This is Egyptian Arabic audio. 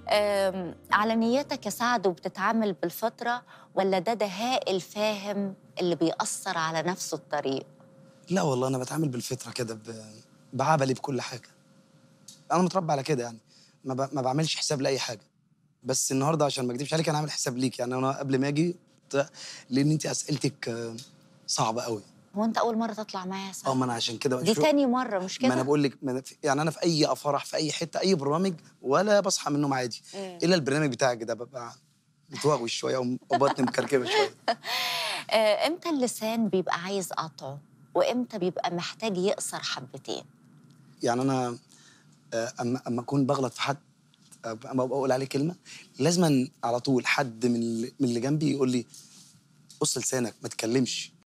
أم، على نيتك يا سعد وبتتعامل بالفطرة ولا ده دهاء الفاهم اللي بيأثر على نفسه الطريق لا والله انا بتعامل بالفطره كده ب... بعبلي بكل حاجه انا متربى على كده يعني ما, ب... ما بعملش حساب لاي حاجه بس النهارده عشان ما اكذبش عليك انا عامل حساب ليك يعني انا قبل ما اجي ت- لان انت اسئلتك آه، صعبه قوي هو انت اول مرة تطلع معايا يا اه سعد ما انا عشان كده دي شو- تاني مرة مش ما انا كده بقول لك ما أنا في- يعني انا في اي افراح في اي حته اي برنامج ولا بصحى من النوم عادي مم. الا البرنامج بتاعك ده ببقى متوغوش شويه وبطني مكركبه شويه آه، امتى اللسان بيبقى عايز قطعه وامتى بيبقى محتاج يقصر حبتين يعني انا آه، اما اما اكون بغلط في حد آه، اما بقول عليه كلمه لازما على طول حد من اللي, من اللي جنبي يقول لي قص لسانك ما تتكلمش